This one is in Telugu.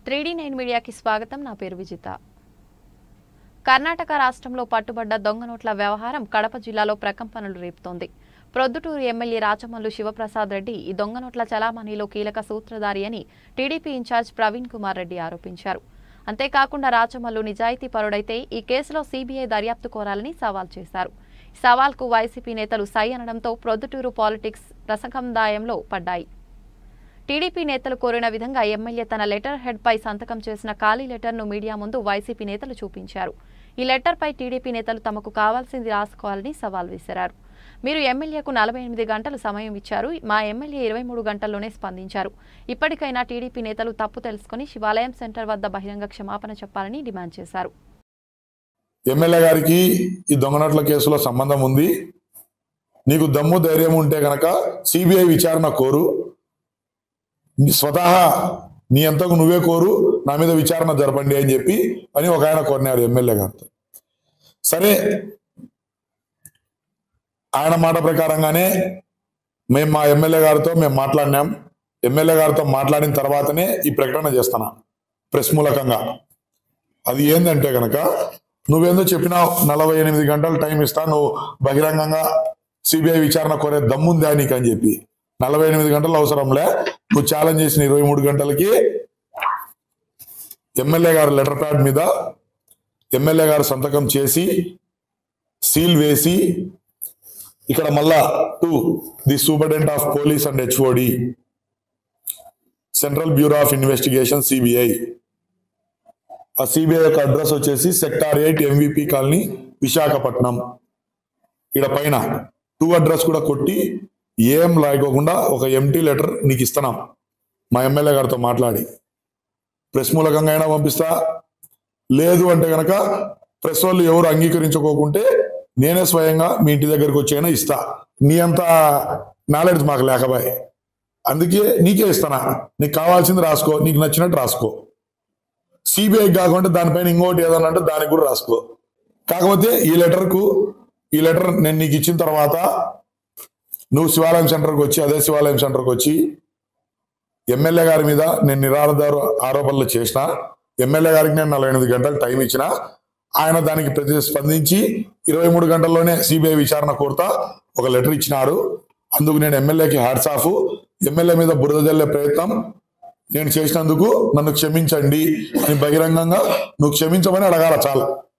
త్రీడీ నైన్ మీడియాకి స్వాగతం నా పేరు విజిత కర్ణాటక రాష్ట్రంలో పట్టుబడ్డ దొంగ నోట్ల వ్యవహారం కడప జిల్లాలో ప్రకంపనలు రేపుతోంది ప్రొద్దుటూరు ఎమ్మెల్యే రాచమల్లు శివప్రసాద్ రెడ్డి ఈ దొంగ నోట్ల చలామణిలో కీలక సూత్రధారి అని టీడీపీ ఇన్ఛార్జ్ ప్రవీణ్ కుమార్ రెడ్డి ఆరోపించారు అంతేకాకుండా రాచమల్లు నిజాయితీ పరుడైతే ఈ కేసులో సీబీఐ దర్యాప్తు కోరాలని సవాల్ చేశారు ఈ సవాల్కు వైసీపీ నేతలు సై అనడంతో ప్రొద్దుటూరు పాలిటిక్స్ రసకందాయంలో పడ్డాయి టీడీపీ నేతలు కోరిన విధంగా ఎమ్మెల్యే తన లెటర్ హెడ్ పై సంతకం చేసిన ఖాళీ లెటర్ను మీడియా ముందు వైసీపీ నేతలు చూపించారు ఈ లెటర్ పై టీడీపీ నేతలు తమకు కావాల్సింది రాసుకోవాలని సవాల్ విసిరారు మీరు ఎమ్మెల్యేకు నలభై ఎనిమిది గంటలు సమయం ఇచ్చారు మా ఎమ్మెల్యే ఇరవై మూడు గంటల్లోనే స్పందించారు ఇప్పటికైనా టీడీపీ నేతలు తప్పు తెలుసుకుని శివాలయం సెంటర్ వద్ద బహిరంగ క్షమాపణ చెప్పాలని డిమాండ్ చేశారు ఎమ్మెల్యే గారికి ఈ దొంగ నోట్ల కేసులో సంబంధం ఉంది నీకు దమ్ము ధైర్యం ఉంటే గనక సిబిఐ విచారణ కోరు నీ స్వతహా నీ అంతకు నువ్వే కోరు నా మీద విచారణ జరపండి అని చెప్పి అని ఒక ఆయన కోరినారు ఎమ్మెల్యే గారితో సరే ఆయన మాట ప్రకారంగానే మేము మా ఎమ్మెల్యే గారితో మేము మాట్లాడినాం ఎమ్మెల్యే గారితో మాట్లాడిన తర్వాతనే ఈ ప్రకటన చేస్తున్నా ప్రెస్ మూలకంగా అది ఏంటంటే గనక నువ్వేందో చెప్పినావు నలభై ఎనిమిది గంటలు టైం ఇస్తా నువ్వు బహిరంగంగా సిబిఐ విచారణ కోరే దమ్ముందా నీకు అని చెప్పి నలభై ఎనిమిది గంటలు అవసరంలే నువ్వు ఛాలెంజ్ చేసిన ఇరవై మూడు గంటలకి ఎమ్మెల్యే గారు లెటర్ ప్యాడ్ మీద ఎమ్మెల్యే గారు సంతకం చేసి సీల్ వేసి ఇక్కడ మళ్ళా to the superintendent of police and HOD central bureau of investigation CBI ఆ సిబిఐ యొక్క అడ్రస్ వచ్చేసి sector eight MVP colony Visakhapatnam ఇక్కడ పైన టూ అడ్రస్ కూడా కొట్టి ఏం రాయకోకుండా ఒక ఎంటీ లెటర్ నీకు ఇస్తున్నాం మా ఎమ్మెల్యే గారితో మాట్లాడి ప్రెస్ మూలకంగా అయినా పంపిస్తా లేదు అంటే గనక ప్రెస్ వాళ్ళు ఎవరు అంగీకరించుకోకుంటే నేనే స్వయంగా మీ ఇంటి దగ్గరికి వచ్చైనా ఇస్తా నీ అంత నాలెడ్జ్ మాకు లేకబాయ్ అందుకే నీకే ఇస్తానా నీకు కావాల్సింది రాసుకో నీకు నచ్చినట్టు రాసుకో సిబిఐ కాకుండా దానిపైన ఇంకోటి ఏదన్నా అంటే దానికి కూడా రాసుకో కాకపోతే ఈ లెటర్కు ఈ లెటర్ నేను నీకు ఇచ్చిన తర్వాత నువ్వు శివాలయం సెంటర్కి వచ్చి అదే శివాలయం సెంటర్కి వచ్చి ఎమ్మెల్యే గారి మీద నేను నిరాధార ఆరోపణలు చేసిన ఎమ్మెల్యే గారికి నేను నలభై ఎనిమిది గంటలు టైం ఇచ్చిన ఆయన దానికి ప్రతిస్పందించి ఇరవై మూడు గంటల్లోనే సిబిఐ విచారణ కోరుతా ఒక లెటర్ ఇచ్చినారు అందుకు నేను ఎమ్మెల్యేకి హ్యాట్స్ ఆఫ్ ఎమ్మెల్యే మీద బురద జల్లే ప్రయత్నం నేను చేసినందుకు నన్ను క్షమించండి అని బహిరంగంగా నువ్వు క్షమించమని అడగాల చాలు